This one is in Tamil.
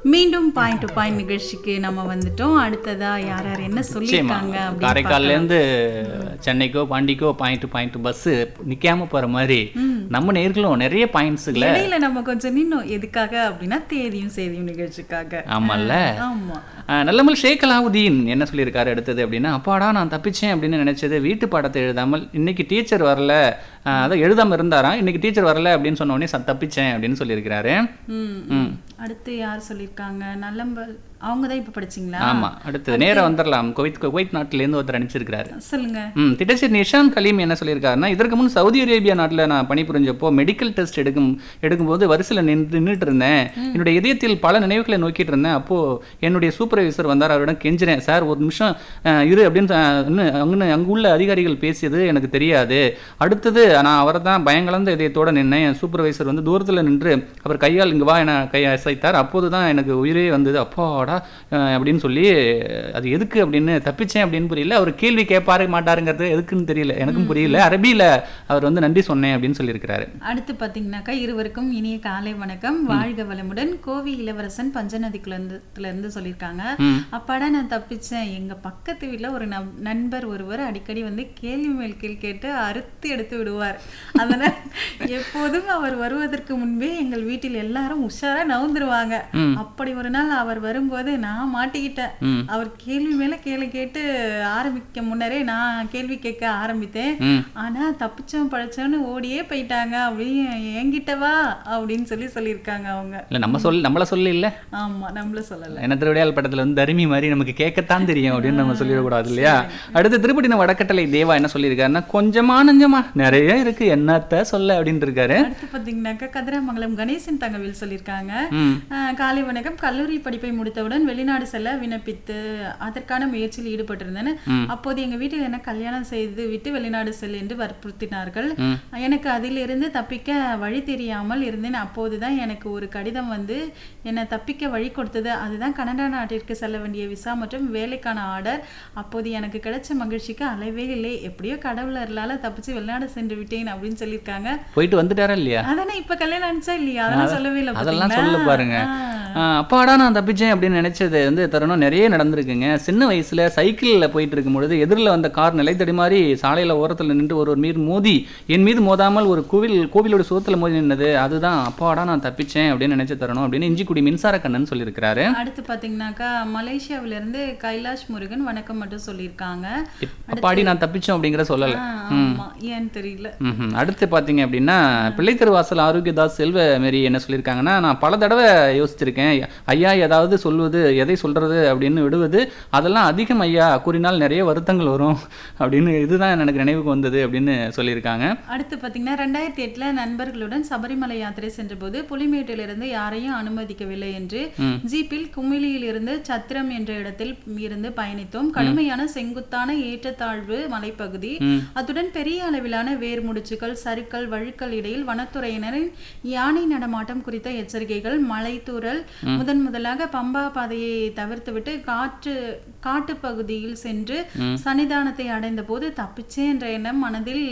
மீண்டும் பாயிண்ட் டு பாயிண்ட் நிகழ்ச்சிக்கு நம்ம வந்துட்டோம் அடுத்ததா யார் யார் என்ன நிச்சயமா சொல்லியிருக்காங்க அப்படின்னு காரைக்கால்லேருந்து சென்னைக்கோ பாண்டிக்கோ பாயிண்ட் டு பாயிண்ட் பஸ்ஸு நிற்காம போகிற மாதிரி நம்ம நேர்களும் நிறைய பாயிண்ட்ஸுகளை இடையில நம்ம கொஞ்சம் நின்னோம் எதுக்காக அப்படின்னா தேதியும் செய்தியும் நிகழ்ச்சிக்காக ஆமால்ல ஆமா ஆஹ் நல்லமல் ஷேக் அலாவுதீன் என்ன சொல்லியிருக்காரு அடுத்தது அப்படின்னா அப்பாடா நான் தப்பிச்சேன் அப்படின்னு நினைச்சது வீட்டு பாடத்தை எழுதாமல் இன்னைக்கு டீச்சர் வரல ஆஹ் அதான் எழுதாம இருந்தாராம் இன்னைக்கு டீச்சர் வரல அப்படின்னு சொன்ன உடனே ச- தப்பிச்சேன் அப்படின்னு சொல்லியிருக்கிறாரு ம், ம். அடுத்து யார் சொல்லியிருக்காங்க நல்லம்பல் அவங்க தான் இப்ப படிச்சீங்களா ஆமா அடுத்தது நேரா வந்துடலாம் குவைத் குவைத் நாட்டிலேருந்து ஒருத்தர் அனுப்பிச்சிருக்கிறாரு சொல்லுங்க ம் திட்டச்சேரி நிஷான் கலீம் என்ன சொல்லியிருக்காருன்னா இதற்கு முன் சவுதி அரேபியா நாட்டில் நான் பணிபுரிஞ்சப்போ மெடிக்கல் டெஸ்ட் எடுக்கும் எடுக்கும்போது வரிசையில் நின்று நின்றுட்டு இருந்தேன் என்னுடைய இதயத்தில் பல நினைவுகளை நோக்கிட்டு இருந்தேன் அப்போ என்னுடைய சூப்பர்வைசர் வந்தார் அவரிடம் கெஞ்சினேன் சார் ஒரு நிமிஷம் அஹ், இரு அப்படின்னு அஹ், இன்னும் அங்கே அங்குள்ள அதிகாரிகள் பேசியது எனக்கு தெரியாது அடுத்தது நான் அவரை தான் பயங்கலந்த இதயத்தோட நின்னேன் என் சூப்பர்வைசர் வந்து தூரத்தில் நின்று அவர் கையால் இங்கே வா என கை அசைத்தார் அப்போது தான் எனக்கு உயிரே வந்தது அப்பாடா அஹ், அப்படின்னு சொல்லி அது எதுக்கு அப்படின்னு தப்பிச்சேன் அப்படின்னு புரியல அவர் கேள்வி கேட்பாரு மாட்டாருங்கிறது எதுக்குன்னு தெரியல எனக்கும் புரியல அரபியில அவர் வந்து நன்றி சொன்னேன் அப்படின்னு சொல்லியிருக்கிறாரு அடுத்து பாத்தீங்கன்னாக்கா இருவருக்கும் இனிய காலை வணக்கம் வாழ்க வளமுடன் கோவி இளவரசன் பஞ்சநதி குளத்துல இருந்து சொல்லியிருக்காங்க ம். அப்பாடா நான் தப்பிச்சேன் எங்க பக்கத்து வீட்ல ஒரு நம்- நண்பர் ஒருவர் அடிக்கடி வந்து கேள்வி மேல் கேள்வி கேட்டு அறுத்து எடுத்து விடுவார் அதனால எப்போதும் அவர் வருவதற்கு முன்பே எங்கள் வீட்டில் எல்லாரும் உஷாரா நவுந்துருவாங்க ம். அப்படி ஒரு நாள் அவர் வரும்போது நான் மாட்டிக்கிட்டேன் ம். அவர் கேள்வி மேல கேள்வி கேட்டு ஆரம்பிக்க முன்னரே நான் கேள்வி கேட்க ஆரம்பித்தேன் ம் ஆனா தப்பிச்சோம் பழைச்சோன்னு ஓடியே போயிட்டாங்க அப்படின்னு என்கிட்ட வா அப்படின்னு சொல்லி சொல்லியிருக்காங்க அவங்க இல்ல நம்ம சொல் நம்மள சொல்ல இல்ல ஆமா நம்மள சொல்லல என்ன திருவிடையால் படத்துல வந்து தருமி மாதிரி நமக்கு கேட்கத்தான் தெரியும் அப்படின்னு நம்ம சொல்லிடக்கூடாது இல்லையா அடுத்து திருப்பட்டின வடக்கட்டளை தேவா என்ன சொல்லியிருக்காருன்னா கொஞ்சமா நஞ்சமா நிறைய இருக்கு என்னத்த சொல்ல அப்படின்னு இருக்காரு அடுத்து பாத்தீங்கன்னாக்கா கதிராமங்கலம் கணேசன் தங்கவில் சொல்லியிருக்காங்க ம் ஆஹ் காலை வணக்கம் கல்லூரி படிப்பை முடித்தவுடன் வெளிநாடு செல்ல விண்ணப்பித்து அதற்கான முயற்சியில் ஈடுபட்டிருந்தேன் அப்போது எங்க வீட்டில் என்ன கல்யாணம் செய்து விட்டு வெளிநாடு செல் என்று வற்புறுத்தினார்கள் ம். எனக்கு அதிலிருந்து தப்பிக்க வழி தெரியாமல் இருந்தேன் அப்போதுதான் எனக்கு ஒரு கடிதம் வந்து என்னை தப்பிக்க வழி கொடுத்தது அதுதான் கனடா நாட்டிற்கு செல்ல வேண்டிய விசா மற்றும் வேலைக்கான ஆர்டர் அப்போது எனக்கு கிடைச்ச மகிழ்ச்சிக்கு அளவே இல்லை எப்படியோ கடவுள் அருளால தப்பிச்சு வெளிநாடு சென்று விட்டேன் அப்படின்னு சொல்லியிருக்காங்க போயிட்டு வந்துட்டாரா இல்லையா அதானே இப்ப கல்யாணம் ஆனிச்சா இல்லையா அதெல்லாம் சொல்லவே இல்லை அதெல்லாம் பாத்தீங்களா? சொல்ல பாருங்க ஆ. ஆஹ் அப்பாடா நான் தப்பிச்சேன் அப்படின்னு நினைச்சது வந்து தருணம் நிறைய நடந்திருக்குங்க சின்ன வயசுல சைக்கிள்ல போயிட்டு இருக்கும் பொழுது எதிரில் வந்த கார் நிலை தடுமாறி சாலையில ஓரத்துல நின்று ஒரு மீது மோதி என் மீது மோதாமல் ஒரு கோவில் கோவிலோட சுவத்துல மோதி நின்னது அதுதான் அப்பாடா நான் தப்பிச்சேன் அப்படின்னு நினைச்ச தருணம் அப்படின்னு இஞ்சிக்குடி மின்சார கண்ணன் சொல்லியிருக்கிறாரு அடுத்து பாத்தீங்கன்னாக்கா மலேசியாவில இருந்து கைலாஷ் முருகன் வணக்கம் மட்டும் சொல்லியிருக்காங்க அப்பாடி நான் தப்பிச்சோம் அப்படிங்கிற சொல்லல ஆ, ஆமா ஏன்னு தெரியல ம்ஹும். அடுத்து பார்த்தீங்க அப்படின்னா பிள்ளைத்தருவாசல் ஆரோக்கியதாஸ் செல்வ மாரி என்ன சொல்லியிருக்காங்கன்னா நான் பல தடவை யோசிச்சிருக்கேன் ஐயா ஏதாவது சொல்வது எதை சொல்றது அப்படின்னு விடுவது அதெல்லாம் அதிகம் ஐயா கூறினால் நிறைய வருத்தங்கள் வரும் அப்படின்னு இதுதான் எனக்கு நினைவுக்கு வந்தது அப்படின்னு சொல்லியிருக்காங்க அடுத்து பாத்தீங்கன்னா ரெண்டாயிரத்தி எட்டுல நண்பர்களுடன் சபரிமலை யாத்திரை சென்றபோது புலிமேட்டிலிருந்து யாரையும் அனுமதிக்கவில்லை என்று ம். ஜீப்பில் குமிளியில் இருந்து சத்திரம் என்ற இடத்தில் இருந்து பயணித்தோம் கடுமையான செங்குத்தான ஏற்றத்தாழ்வு மலைப்பகுதி ம். அத்துடன் பெரிய அளவிலான வேர் முடிச்சுகள் சறுக்கல் வழுக்கல் இடையில் வனத்துறையினரின் யானை நடமாட்டம் குறித்த எச்சரிக்கைகள் மலைத்தூறல் முதன் முதலாக பம்பா பாதையை தவிர்த்துவிட்டு காற்று காட்டுப் பகுதியில் சென்று சன்னிதானத்தை அடைந்த போது தப்பிச்சே என்ற எண்ணம் மனதில்